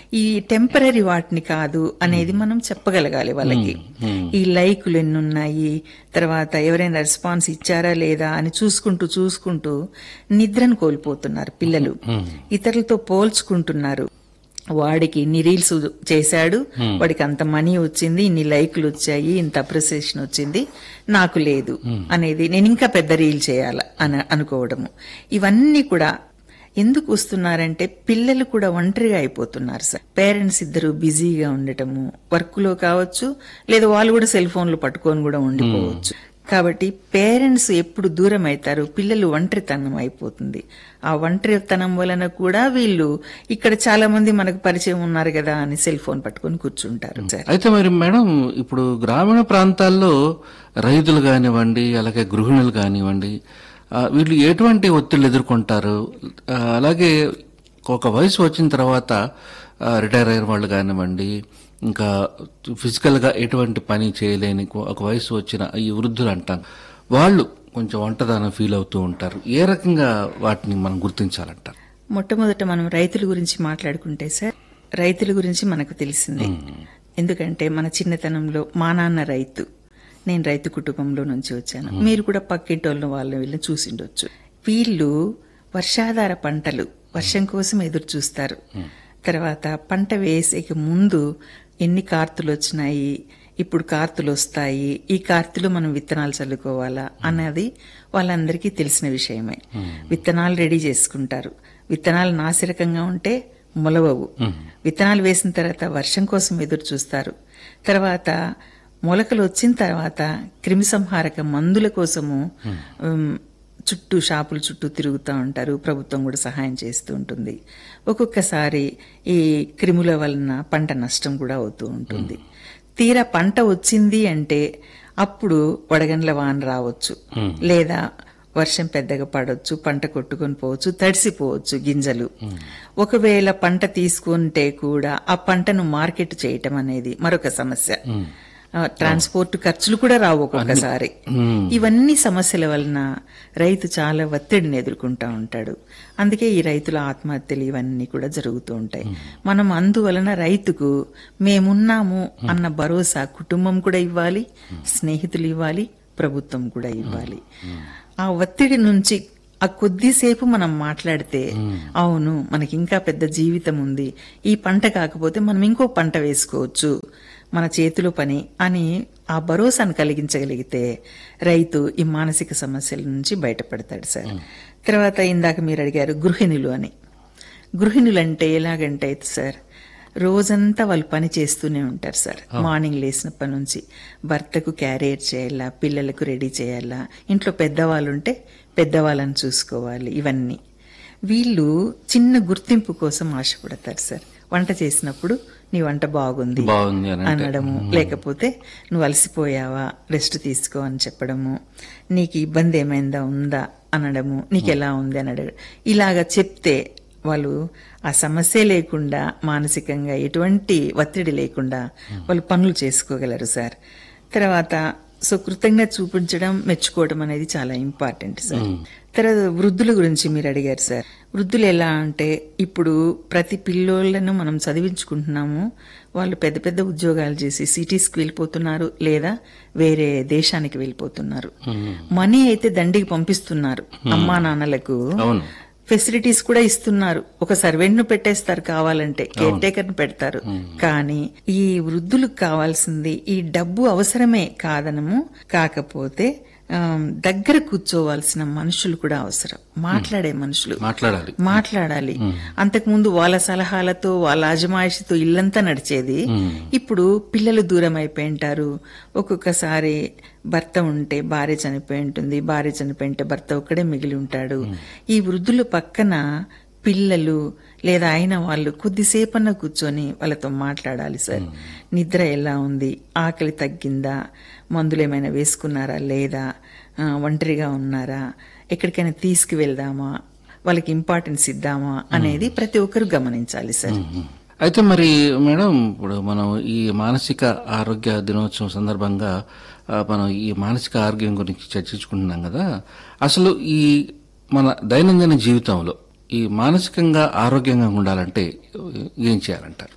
ఈ టెంపరీ వాటిని కాదు అనేది మనం చెప్పగలగాలి వాళ్ళకి ఈ లైకులు ఎన్ని ఉన్నాయి తర్వాత ఎవరైనా రెస్పాన్స్ ఇచ్చారా లేదా అని చూసుకుంటూ చూసుకుంటూ నిద్రను కోల్పోతున్నారు పిల్లలు ఇతరులతో పోల్చుకుంటున్నారు వాడికి ఇన్ని రీల్స్ చేశాడు వాడికి అంత మనీ వచ్చింది ఇన్ని లైకులు వచ్చాయి ఇంత అప్రిసియేషన్ వచ్చింది నాకు లేదు అనేది నేను ఇంకా పెద్ద రీల్ చేయాల అని అనుకోవడము ఇవన్నీ కూడా ఎందుకు వస్తున్నారంటే పిల్లలు కూడా ఒంటరిగా అయిపోతున్నారు సార్ పేరెంట్స్ ఇద్దరు బిజీగా ఉండటము వర్క్ లో కావచ్చు లేదా వాళ్ళు కూడా సెల్ ఫోన్లు పట్టుకొని కూడా ఉండిపోవచ్చు కాబట్టి పేరెంట్స్ ఎప్పుడు దూరం అవుతారు పిల్లలు ఒంటరితనం అయిపోతుంది ఆ ఒంటరితనం వలన కూడా వీళ్ళు ఇక్కడ చాలా మంది మనకు పరిచయం ఉన్నారు కదా అని సెల్ ఫోన్ పట్టుకొని కూర్చుంటారు సార్ అయితే మరి మేడం ఇప్పుడు గ్రామీణ ప్రాంతాల్లో రైతులు కానివ్వండి అలాగే గృహిణులు కానివ్వండి ఆ, వీళ్ళు ఎటువంటి ఒత్తిళ్ళు ఎదుర్కొంటారు ఆ, అలాగే ఒక వయసు వచ్చిన తర్వాత ఆ, రిటైర్ అయిన వాళ్ళు కానివ్వండి ఇంకా ఫిజికల్ గా ఎటువంటి పని చేయలేని ఒక వయసు వచ్చిన ఈ వృద్ధులు అంటాం వాళ్ళు కొంచెం ఒంటరిదనం ఫీల్ అవుతూ ఉంటారు ఏ రకంగా వాటిని మనం గుర్తించాలంటారు మొట్టమొదట మనం రైతుల గురించి మాట్లాడుకుంటే సార్ రైతుల గురించి మనకు తెలిసిందే ఎందుకంటే మన చిన్నతనంలో మా నాన్న రైతు నేను రైతు కుటుంబంలో నుంచి వచ్చాను మీరు కూడా పక్కింటోళ్ళ వాళ్ళని వీళ్ళని చూసిండొచ్చు వీళ్ళు వర్షాధార పంటలు వర్షం కోసం ఎదురు చూస్తారు తర్వాత పంట వేసేకి ముందు ఎన్ని కార్తులు వచ్చినాయి ఇప్పుడు కార్తులు వస్తాయి ఈ కార్తులు మనం విత్తనాలు చల్లుకోవాలా అన్నది వాళ్ళందరికీ తెలిసిన విషయమే విత్తనాలు రెడీ చేసుకుంటారు విత్తనాలు నాసిరకంగా ఉంటే మొలవవు విత్తనాలు వేసిన తర్వాత వర్షం కోసం ఎదురు చూస్తారు తర్వాత మొలకలు వచ్చిన తర్వాత క్రిమిసంహారక మందుల కోసము ఉమ్, చుట్టూ షాపుల చుట్టూ తిరుగుతూ ఉంటారు ప్రభుత్వం కూడా సహాయం చేస్తూ ఉంటుంది ఒక్కొక్కసారి ఈ క్రిముల వలన పంట నష్టం కూడా అవుతూ ఉంటుంది తీరా పంట వచ్చింది అంటే అప్పుడు వడగండ్ల వాన రావచ్చు లేదా వర్షం పెద్దగా పడవచ్చు పంట కొట్టుకొని పోవచ్చు తడిసిపోవచ్చు గింజలు ఒకవేళ పంట తీసుకుంటే కూడా ఆ పంటను మార్కెట్ చేయటం అనేది మరొక సమస్య ఆ, ట్రాన్స్పోర్ట్ ఖర్చులు కూడా రావు ఒక్కొక్కసారి ఇవన్నీ సమస్యల వలన రైతు చాలా ఒత్తిడిని ఎదుర్కొంటా ఉంటాడు అందుకే ఈ రైతుల ఆత్మహత్యలు ఇవన్నీ కూడా జరుగుతూ ఉంటాయి మనం అందువలన రైతుకు మేమున్నాము అన్న భరోసా కుటుంబం కూడా ఇవ్వాలి స్నేహితులు ఇవ్వాలి ప్రభుత్వం కూడా ఇవ్వాలి ఆ ఒత్తిడి నుంచి ఆ కొద్దిసేపు మనం మాట్లాడితే అవును మనకి ఇంకా పెద్ద జీవితం ఉంది ఈ పంట కాకపోతే మనం ఇంకో పంట వేసుకోవచ్చు మన చేతిలో పని అని ఆ భరోసాను కలిగించగలిగితే రైతు ఈ మానసిక సమస్యల నుంచి బయటపడతాడు సార్ తర్వాత ఇందాక మీరు అడిగారు గృహిణులు అని గృహిణులు అంటే ఎలాగంటే సార్ రోజంతా వాళ్ళు పని చేస్తూనే ఉంటారు సార్ మార్నింగ్ లేచినప్పటి నుంచి భర్తకు క్యారియర్ చేయాలా పిల్లలకు రెడీ చేయాలా ఇంట్లో పెద్దవాళ్ళు ఉంటే పెద్దవాళ్ళని చూసుకోవాలి ఇవన్నీ వీళ్ళు చిన్న గుర్తింపు కోసం ఆశపడతారు సార్ వంట చేసినప్పుడు నీ వంట బాగుంది బాగుంది అని అంటే. అనడము లేకపోతే నువ్వు అలసిపోయావా రెస్ట్ తీసుకో అని చెప్పడము నీకు ఇబ్బంది ఏమైందా ఉందా అనడము నీకు ఎలా ఉంది అని అడగ ఇలాగా చెప్తే వాళ్ళు ఆ సమస్య లేకుండా మానసికంగా ఎటువంటి ఒత్తిడి లేకుండా వాళ్ళు పనులు చేసుకోగలరు సార్ తర్వాత సో కృతజ్ఞత చూపించడం మెచ్చుకోవడం అనేది చాలా ఇంపార్టెంట్ సార్ తర్వాత వృద్ధుల గురించి మీరు అడిగారు సార్ వృద్ధులు ఎలా అంటే ఇప్పుడు ప్రతి పిల్లోళ్లను మనం చదివించుకుంటున్నాము వాళ్ళు పెద్ద పెద్ద ఉద్యోగాలు చేసి సిటీస్కి వెళ్ళిపోతున్నారు లేదా వేరే దేశానికి వెళ్ళిపోతున్నారు మనీ అయితే దండికి పంపిస్తున్నారు అమ్మా నాన్నలకు అవును ఫెసిలిటీస్ కూడా ఇస్తున్నారు ఒక సర్వెంట్ ను పెట్టేస్తారు కావాలంటే కేర్ టేకర్ ను పెడతారు కానీ ఈ వృద్ధులకు కావాల్సింది ఈ డబ్బు అవసరమే కాదనము కాకపోతే ఆమ్, దగ్గర కూర్చోవాల్సిన మనుషులు కూడా అవసరం మాట్లాడే మనుషులు మాట్లాడాలి మాట్లాడాలి అంతకుముందు వాళ్ళ సలహాలతో వాళ్ళ అజమాయిషితో ఇల్లంతా నడిచేది ఇప్పుడు పిల్లలు దూరం అయిపోయి ఉంటారు ఒక్కొక్కసారి భర్త ఉంటే భార్య చనిపోయి ఉంటుంది భార్య చనిపోయి ఉంటే భర్త ఒక్కడే మిగిలి ఉంటాడు ఈ వృద్ధుల పక్కన పిల్లలు లేదా అయిన వాళ్ళు కొద్దిసేపన్న కూర్చొని వాళ్ళతో మాట్లాడాలి సార్ నిద్ర ఎలా ఉంది ఆకలి తగ్గిందా మందులు ఏమైనా వేసుకున్నారా లేదా ఆ, ఒంటరిగా ఉన్నారా ఎక్కడికైనా తీసుకువెళ్దామా వాళ్ళకి ఇంపార్టెన్స్ ఇద్దామా అనేది ప్రతి ఒక్కరు గమనించాలి సార్ అయితే మరి మేడం ఇప్పుడు మనం ఈ మానసిక ఆరోగ్య దినోత్సవం సందర్భంగా ఆ, మనం ఈ మానసిక ఆరోగ్యం గురించి చర్చించుకుంటున్నాం కదా అసలు ఈ మన దైనందిన జీవితంలో ఈ మానసికంగా ఆరోగ్యంగా ఉండాలంటే ఏం చేయాలంటారు